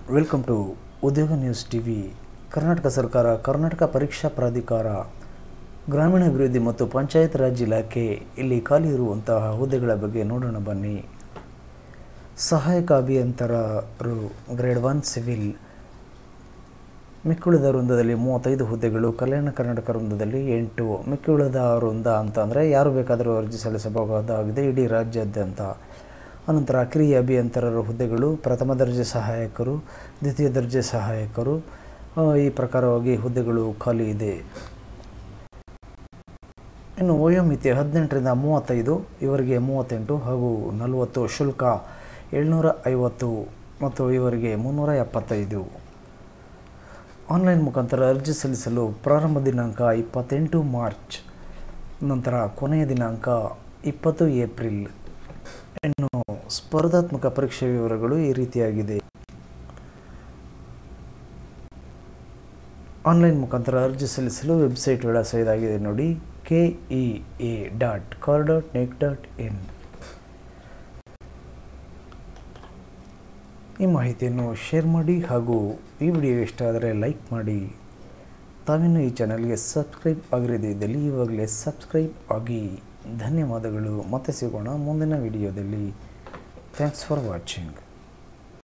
welcome to Udyoga news T V Karnataka ಸರ್ಕಾರ ಕರ್ನಾಟಕ ಪರೀಕ್ಷಾ ಪ್ರಾಧಿಕಾರ ಗ್ರಾಮೀಣಾಭಿವೃದ್ಧಿ ಮತ್ತು ಪಂಚಾಯತ್ ರಾಜ್ ಇಲಾಖೆ ಇಲ್ಲಿ ಖಾಲಿ ಇರುವಂತಹ ಹುದ್ದೆಗಳ ಬಗ್ಗೆ ನೋಡೋಣ ಬನ್ನಿ ಸಹಾಯಕ ಅಭಿಯಂತರರು ಗ್ರೇಡ್ ಒನ್ ಸಿವಿಲ್ ಮಿಕ್ಕುಳಿದ ವೃಂದದಲ್ಲಿ ಮೂವತ್ತೈದು ಹುದ್ದೆಗಳು ಕಲ್ಯಾಣ ಕರ್ನಾಟಕ ವೃಂದದಲ್ಲಿ ಎಂಟು ಮಿಕ್ಕುಳಿದ ವೃಂದ ಅಂತಂದರೆ ಯಾರು ಬೇಕಾದರೂ ಅರ್ಜಿ ಸಲ್ಲಿಸಬಹುದಾಗಿದೆ ಇಡೀ ರಾಜ್ಯಾದ್ಯಂತ ಅನಂತರ ಕಿರಿಯ ಅಭಿಯಂತರರ ಹುದ್ದೆಗಳು ಪ್ರಥಮ ದರ್ಜೆ ಸಹಾಯಕರು ದ್ವಿತೀಯ ದರ್ಜೆ ಸಹಾಯಕರು ಆ, ಈ ಪ್ರಕಾರವಾಗಿ ಹುದ್ದೆಗಳು ಖಾಲಿ ಇದೆ ಇನ್ನು ವಯೋಮಿತಿ ಹದಿನೆಂಟರಿಂದ ಮೂವತ್ತೈದು ಇವರಿಗೆ ಮೂವತ್ತೆಂಟು ಹಾಗೂ ನಲವತ್ತು ಶುಲ್ಕ ಏಳ್ನೂರ ಐವತ್ತು ಮತ್ತು ಇವರಿಗೆ ಮುನ್ನೂರ ಎಪ್ಪತ್ತೈದು ಆನ್ಲೈನ್ ಮುಖಾಂತರ ಅರ್ಜಿ ಸಲ್ಲಿಸಲು ಪ್ರಾರಂಭ ದಿನಾಂಕ ಇಪ್ಪತ್ತೆಂಟು ಮಾರ್ಚ್ ನಂತರ ಕೊನೆಯ ದಿನಾಂಕ ಇಪ್ಪತ್ತು ಏಪ್ರಿಲ್ ಇನ್ನು ಸ್ಪರ್ಧಾತ್ಮಕ ಪರೀಕ್ಷೆ ವಿವರಗಳು ಈ ರೀತಿಯಾಗಿದೆ ಆನ್ಲೈನ್ ಮುಖಾಂತರ ಅರ್ಜಿ ಸಲ್ಲಿಸಲು ವೆಬ್ಸೈಟ್ ವಿಳಾಸ ಇದಾಗಿದೆ ನೋಡಿ K E A dot kar dot nic dot in ಈ ಮಾಹಿತಿಯನ್ನು ಶೇರ್ ಮಾಡಿ ಹಾಗೂ ಈ ವಿಡಿಯೋ ಇಷ್ಟ ಆದರೆ ಲೈಕ್ ಮಾಡಿ ತಾವಿನ್ನೂ ಈ ಚಾನಲ್ಗೆ ಸಬ್ಸ್ಕ್ರೈಬ್ ಆಗಿರದೇ ಇದ್ದಲ್ಲಿ ಇವಾಗಲೇ ಸಬ್ಸ್ಕ್ರೈಬ್ ಆಗಿ ಧನ್ಯವಾದಗಳು ಮತ್ತೆ ಸಿಗೋಣ ಮುಂದಿನ ವಿಡಿಯೋದಲ್ಲಿ ಥ್ಯಾಂಕ್ಸ್ ಫಾರ್ ವಾಚಿಂಗ್